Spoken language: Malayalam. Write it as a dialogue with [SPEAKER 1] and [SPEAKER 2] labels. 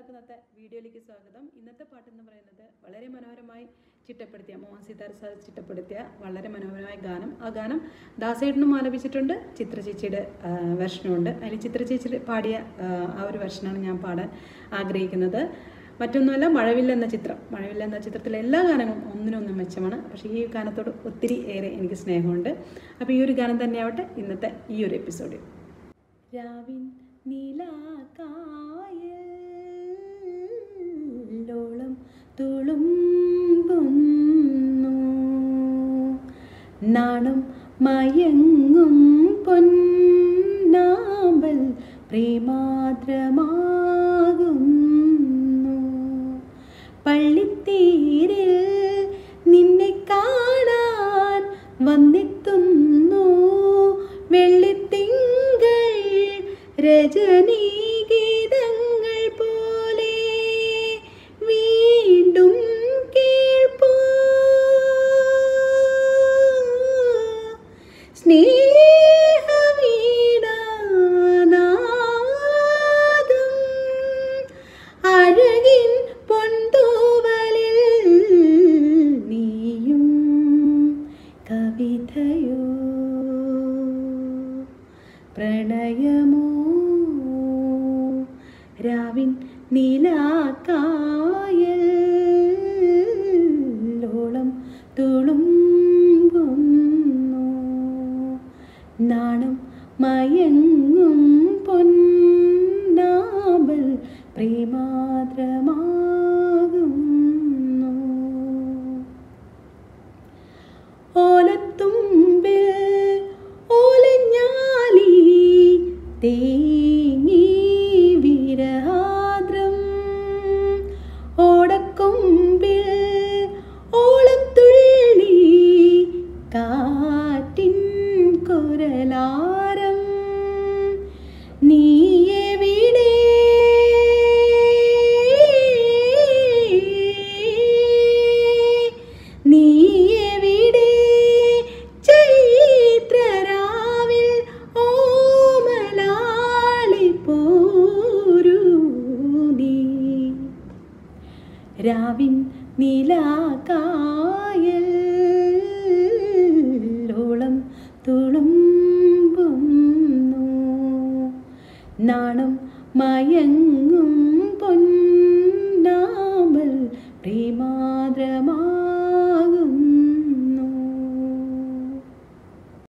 [SPEAKER 1] എല്ലാവർക്കും ഇന്നത്തെ വീഡിയോയിലേക്ക് സ്വാഗതം ഇന്നത്തെ പാട്ട് എന്ന് പറയുന്നത് വളരെ മനോഹരമായി ചിട്ടപ്പെടുത്തിയ മോഹൻ സിതാർ സാർ ചിട്ടപ്പെടുത്തിയ വളരെ മനോഹരമായ ഗാനം ആ ഗാനം ദാസേട്ടനും ആലപിച്ചിട്ടുണ്ട് ചിത്ര ചേച്ചിയുടെ വെർഷനുണ്ട് അതിൽ ചിത്ര ചേച്ചി പാടിയ ആ, ആ ഒരു വെർഷനാണ് ഞാൻ പാടാൻ ആഗ്രഹിക്കുന്നത് മറ്റൊന്നുമല്ല മഴവില്ല എന്ന ചിത്രം മഴവില്ല എന്ന ചിത്രത്തിലെ എല്ലാ ഗാനങ്ങളും ഒന്നിനൊന്നും മെച്ചമാണ് പക്ഷേ ഈ ഗാനത്തോട് ഒത്തിരി ഏറെ എനിക്ക് സ്നേഹമുണ്ട് അപ്പോൾ ഈ ഒരു ഗാനം തന്നെയാവട്ടെ ഇന്നത്തെ ഈ ഒരു എപ്പിസോഡിൽ രാവിൻ നിലാകായലോളം തുളുമ്പുന്നു നാണം മയങ്ങും പൊന്നാമ്പൽ പ്രേമാദ്രമാകുന്നു പള്ളിത്തീരിൽ നിന്നെ കാണാൻ വന്നെത്തുന്നു വെള്ളിത്തിങ്കൾ രജനീ ഗീതങ്ങൾ പോലെ വീണ്ടും കേൾപ്പൂ സ്നേഹവീണാനാദം അഴകിൻ പൊന്തൂവലിൽ നീയും കവിതയോ പ്രണയമോ രാവിൻ നീലാക്കായലോളം തുളുമ്പുന്നു നാണം മയങ്ങും പൊന്നാമ്പൽ പ്രേമാദ്രമാകുന്നു ഓലത്തുമ്പിൽ ഓലഞ്ഞാലി തേങ്ങി വിരഹാദ്രം ഓടക്കൊമ്പിൽ ഓളത്തുള്ളി കാറ്റിൻ കുരലാരം നീ എവിടെ നീ എവിടെ ചൈത്രരാവിൽ ഓമലാളി പോരൂ നീ രാവിൻ നീലാകായലോളം തുളുമ്പുന്നു നാണം മയങ്ങും